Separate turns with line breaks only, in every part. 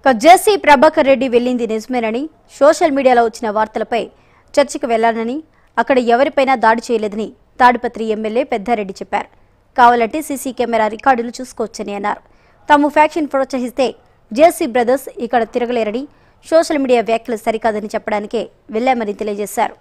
ఇక జేసీ ప్రభాకర్ రెడ్డి వెళ్ళింది నిజమేనని సోషల్ మీడియాలో వచ్చిన వార్తలపై చర్చకు వెళ్లానని అక్కడ ఎవరిపైనా దాడి చేయలేదని తాడిపత్రి ఎమ్మెల్యే పెద్దారెడ్డి చెప్పారు కావాలంటే సీసీ కెమెరా రికార్డులు చూసుకోవచ్చని అన్నారు తాము ఫ్యాక్షన్ ప్రోత్సహిస్తే జేసీ బ్రదర్స్ ఇక్కడ తిరగలేరని సోషల్ మీడియా వ్యాఖ్యలు సరికాదని చెప్పడానికే వెళ్లామని తెలియజేశారు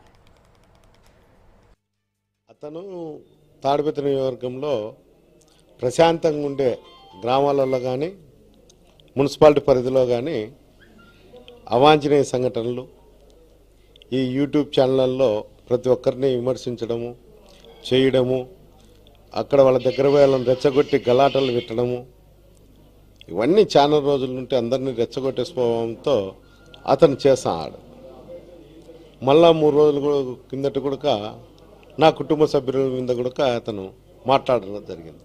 అతను తాడిపత్రి నియోజకవర్గంలో ప్రశాంతంగా ఉండే గ్రామాలలో కానీ మున్సిపాలిటీ పరిధిలో కానీ అవాంఛనీయ సంఘటనలు ఈ యూట్యూబ్ ఛానళ్ళల్లో ప్రతి ఒక్కరిని విమర్శించడము చేయడము అక్కడ వాళ్ళ దగ్గర పోయి వాళ్ళని రెచ్చగొట్టి గలాటలు పెట్టడము ఇవన్నీ చాలా రోజుల నుండి అందరినీ రెచ్చగొట్టే స్వభావంతో అతను చేస్తాడు మళ్ళా మూడు రోజులు కూడా కిందట కూడా నా కుటుంబ సభ్యుల మీద కూడా అతను మాట్లాడడం జరిగింది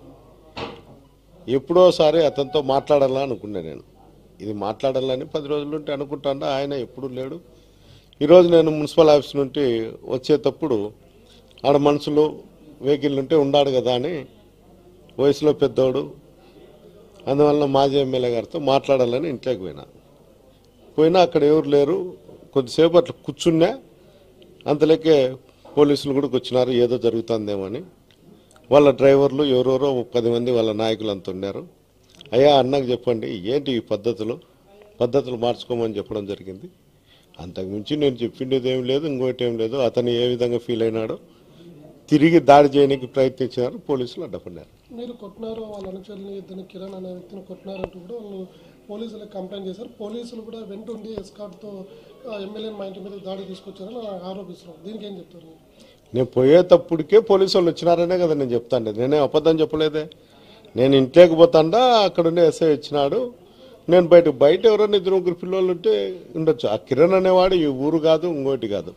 ఎప్పుడోసారి అతనితో మాట్లాడాలా అనుకున్నా నేను ఇది మాట్లాడాలని పది రోజుల నుండి అనుకుంటాను ఆయన ఎప్పుడు లేడు ఈరోజు నేను మున్సిపల్ ఆఫీస్ నుండి వచ్చేటప్పుడు ఆడ మనుషులు వెహికల్ ఉంటే ఉండాడు కదా అని వయసులో పెద్దోడు అందువల్ల మాజీ ఎమ్మెల్యే గారితో మాట్లాడాలని ఇంట్లోకి పోయినా పోయినా అక్కడ ఎవరు లేరు కొద్దిసేపు అట్లా కూర్చున్నా అంతలోకే పోలీసులు కూడా వచ్చినారు ఏదో జరుగుతుందేమో అని వాళ్ళ డ్రైవర్లు ఎవరెవరో ఒక పది మంది వాళ్ళ నాయకులు అంత ఉన్నారు అయ్యా అన్నకు చెప్పండి ఏంటి ఈ పద్ధతులు పద్ధతులు మార్చుకోమని చెప్పడం జరిగింది అంతకుమించి నేను చెప్పిండేది ఏం లేదు ఇంకోటి ఏం లేదు అతను ఏ విధంగా ఫీల్ అయినాడో తిరిగి దాడి చేయడానికి ప్రయత్నించినారు పోలీసులు అడ్డపడ్డారు
మీరు కొట్టినారు వాళ్ళ అనుచరులని ఇద్దరిని కిరణ్ అనే వ్యక్తిని కొట్టినారంటూ కూడా వాళ్ళు పోలీసులకు కంప్లైంట్ చేశారు పోలీసులు కూడా వెంటుండి ఎస్కాట్తో ఎమ్మెల్యే మా ఇంటి మీద దాడి తీసుకొచ్చారని ఆరోపిస్తున్నారు దీనికి ఏం చెప్తారు మీరు?
నేను పోయేటప్పటికే పోలీసు వాళ్ళు వచ్చినారనే కదా నేను చెప్తాండే నేనే అబద్ధం చెప్పలేదే నేను ఇంట్లోకి పోతాండా అక్కడ ఉండే ఎస్ఐ వచ్చినాడు నేను బయట బయట ఎవరైనా ఇద్దరు ముగ్గురు పిల్లలు ఉంటే ఉండొచ్చు ఆ కిరణ్ అనేవాడు ఈ ఊరు కాదు ఇంకోటి కాదు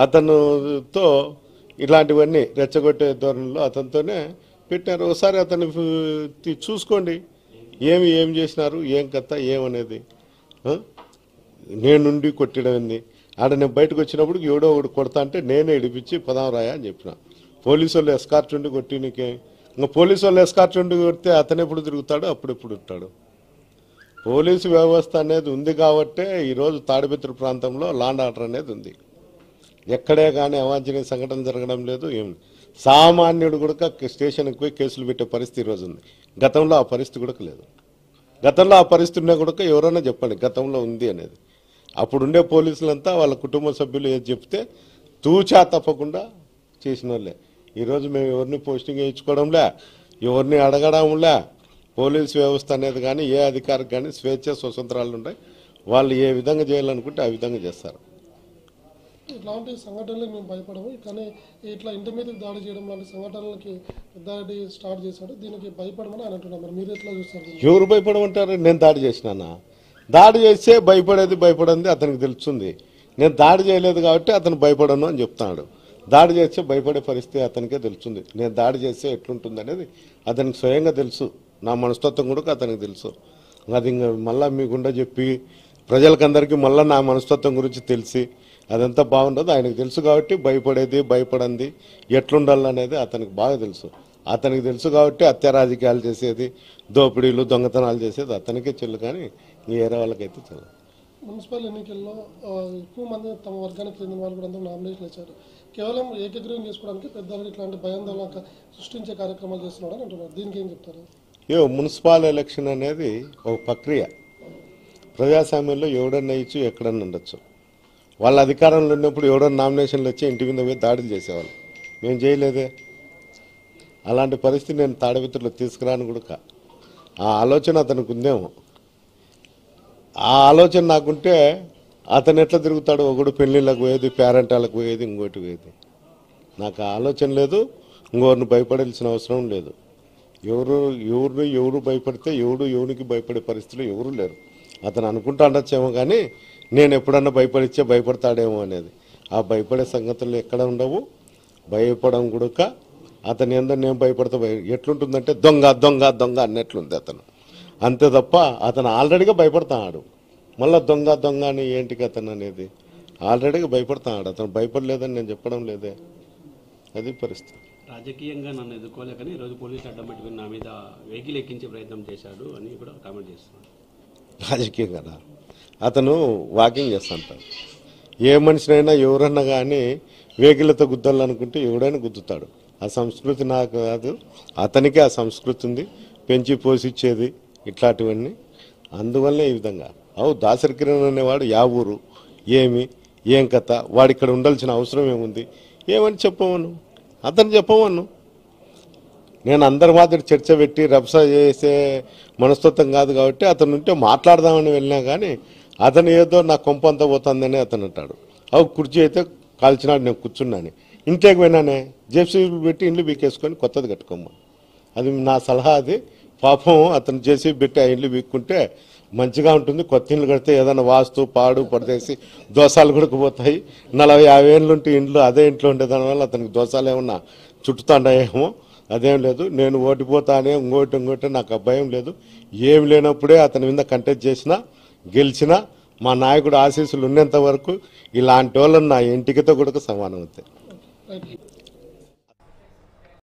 అతనుతో ఇలాంటివన్నీ రెచ్చగొట్టే ధోరణిలో అతనితోనే పెట్టారు ఒకసారి అతన్ని ఫు- చూసుకోండి ఏమి ఏం చేసినారు ఏం కథ ఏమనేది ఆ? నేనుండి కొట్టడం ఏంది ఆడ నేను బయటకు వచ్చినప్పుడు ఎవడో ఒకడు కొడతా అంటే నేనే ఇడిపించి పదాం రాయా అని చెప్పిన పోలీసు వాళ్ళు ఎస్కార్ట్ ఉండి కొట్టి నీకే ఇంకా పోలీసు వాళ్ళు ఎస్కార్ట్ ఉండి కొడితే అతను ఎప్పుడు తిరుగుతాడు అప్పుడు ఎప్పుడు ఉంటాడు పోలీసు వ్యవస్థ అనేది ఉంది కాబట్టే ఈరోజు తాడిపత్రి ప్రాంతంలో లాండ్ ఆర్డర్ అనేది ఉంది ఎక్కడే కానీ అవాంఛనీయ సంఘటన జరగడం లేదు ఏం సామాన్యుడు కూడా స్టేషన్కి పోయి కేసులు పెట్టే పరిస్థితి ఈరోజు ఉంది గతంలో ఆ పరిస్థితి కూడా లేదు గతంలో ఆ పరిస్థితి ఉన్నా కూడా ఎవరైనా చెప్పండి గతంలో ఉంది అనేది అప్పుడుండే పోలీసులంతా వాళ్ళ కుటుంబ సభ్యులు ఏది చెప్తే తూచా తప్పకుండా చేసిన వాళ్ళే ఈరోజు మేము ఎవరిని పోస్టింగ్ వేయించుకోవడంలే ఎవరిని అడగడంలే పోలీస్ వ్యవస్థ అనేది కానీ ఏ అధికారికి కానీ స్వేచ్ఛ స్వతంత్రాలు ఉంటాయి వాళ్ళు ఏ విధంగా చేయాలనుకుంటే ఆ విధంగా చేస్తారు
ఇట్లాంటి సంఘటనలకు మేము భయపడము కానీ ఇట్లా ఇంటి మీదకి దాడి చేయడం లాంటి సంఘటనలకి పెద్దారెడ్డి స్టార్ట్ చేశాడు దీనికి భయపడమని ఆయన అంటున్నారు మరి మీరు ఎట్లా చూస్తారు దీన్ని?
ఎవరు భయపడమంటారు నేను దాడి చేసినానా దాడి చేస్తే భయపడేది భయపడింది అతనికి తెలుస్తుంది నేను దాడి చేయలేదు కాబట్టి అతను భయపడను అని చెప్తాడు దాడి చేస్తే భయపడే పరిస్థితి అతనికే తెలుస్తుంది నేను దాడి చేస్తే ఎట్లుంటుంది అనేది అతనికి స్వయంగా తెలుసు నా మనస్తత్వం కూడా అతనికి తెలుసు అది ఇంకా మళ్ళీ మీకుండా చెప్పి ప్రజలకందరికీ మళ్ళీ నా మనస్తత్వం గురించి తెలిసి అదంతా బాగుండదు ఆయనకు తెలుసు కాబట్టి భయపడేది భయపడంది ఎట్లుండాలనేది అతనికి బాగా తెలుసు అతనికి తెలుసు కాబట్టి హత్య రాజకీయాలు చేసేది దోపిడీలు దొంగతనాలు చేసేది అతనికే చెల్లు కానీ వేరే వాళ్ళకైతే చెల్లు
మున్సిపల్ ఎన్నికల్లో ఆ, ఎక్కువ మంది తమ వర్గానికి చెందిన వాళ్ళు కూడా అందరూ నామినేషన్ ఇచ్చారు కేవలం ఏకగ్రీవం చేసుకోవడానికి పెద్దలు ఇట్లాంటి భయాందోళన సృష్టించే కార్యక్రమాలు చేస్తున్నాడు అని అంటున్నారు దీనికి ఏం చెప్తారు
ఏ మున్సిపల్ ఎలక్షన్ అనేది ఒక ప్రక్రియ ప్రజాస్వామ్యంలో ఎవడన్నా ఇచ్చు ఎక్కడన్నా ఉండొచ్చు వాళ్ళ అధికారంలో ఉన్నప్పుడు ఎవడన్నా నామినేషన్లు వచ్చి ఇంటి మీద పోయి దాడులు చేసేవాళ్ళు మేము చేయలేదే అలాంటి పరిస్థితి నేను తాడవిత్రులు తీసుకురాను కూడా ఆ ఆలోచన అతనికి ఉందేమో ఆ ఆలోచన నాకుంటే అతను ఎట్లా తిరుగుతాడు ఒకడు పెళ్ళిళ్ళకు పోయేది పేరెంటాలకు పోయేది ఇంకోటి పోయేది నాకు ఆ ఆలోచన లేదు ఇంకోరిని భయపడాల్సిన అవసరం లేదు ఎవరు ఎవరు ఎవరు భయపడితే ఎవడు ఎవరికి భయపడే పరిస్థితులు ఎవరు లేరు అతను అనుకుంటా ఉండొచ్చేమో కానీ నేను ఎప్పుడన్నా భయపడిచ్చే భయపడతాడేమో అనేది ఆ భయపడే సంగతులు ఎక్కడ ఉండవు భయపడం కూడక అతని ఏందో నేను భయపడతా భయ ఎట్లుంటుందంటే దొంగ దొంగ దొంగ అన్నట్లుంది అతను అంతే తప్ప అతను ఆల్రెడీగా భయపడతాడు మళ్ళా దొంగ దొంగ అని ఏంటికి అతను అనేది ఆల్రెడీగా భయపడతాడు అతను భయపడలేదని నేను చెప్పడం లేదే అది పరిస్థితి
రాజకీయంగా నన్ను ఎదుర్కోలేకని ఈరోజు పోలీసులు అడ్డం పెట్టుకుని నా మీద వెహికల్ ఎక్కించే ప్రయత్నం చేశాడు అని కూడా కామెంట్ చేస్తున్నాడు
రాజకీయం కదా అతను వాకింగ్ చేస్తుంటాడు ఏ మనిషినైనా ఎవరన్నా కానీ వేగిలతో గుద్దాలనుకుంటే ఎవడైనా గుద్దుతాడు ఆ సంస్కృతి నాకు కాదు అతనికి ఆ సంస్కృతి ఉంది పెంచి పోషించేది ఇట్లాంటివన్నీ అందువల్లే ఈ విధంగా అవు దాసరి కిరణ్ అనేవాడు యా ఊరు ఏమి ఏం కథ వాడు ఇక్కడ ఉండాల్సిన అవసరం ఏముంది ఏమని చెప్పవను అతను చెప్పవను నేను అందరి మాదిరి చర్చ పెట్టి రభస చేసే మనస్తత్వం కాదు కాబట్టి అతను ఉంటే మాట్లాడదామని వెళ్ళినా కానీ అతను ఏదో నా కొంపంతా పోతుందని అతను అంటాడు అవు కుర్చీ అయితే కాల్చినాడు నేను కూర్చున్నాను ఇంట్లోకి పోయినానే జేసీబీ పెట్టి ఇండ్లు బీకేసుకొని కొత్తది కట్టుకోమ్మా అది నా సలహా అది పాపం అతను జేసీబీ పెట్టి ఆ ఇండ్లు బీక్కుంటే మంచిగా ఉంటుంది కొత్త ఇండ్లు కడితే ఏదైనా వాస్తు పాడు పడదేసి దోషాలు కొడుకుపోతాయి నలభై యాభై ఏళ్ళు ఉంటే ఇండ్లు అదే ఇంట్లో ఉండే దానివల్ల అతనికి దోషాలు ఏమన్నా చుట్టుతాండాయేమో అదేం లేదు నేను ఓడిపోతానే ఇంకోటి ఇంకోటి నాకు ఆ భయం లేదు ఏం లేనప్పుడే అతని మీద కంటెస్ట్ చేసినా గెలిచినా మా నాయకుడు ఆశీస్సులు ఉన్నంత వరకు ఇలాంటి వాళ్ళని నా ఇంటికితో కూడా సమానం అవుతాయి
రైట్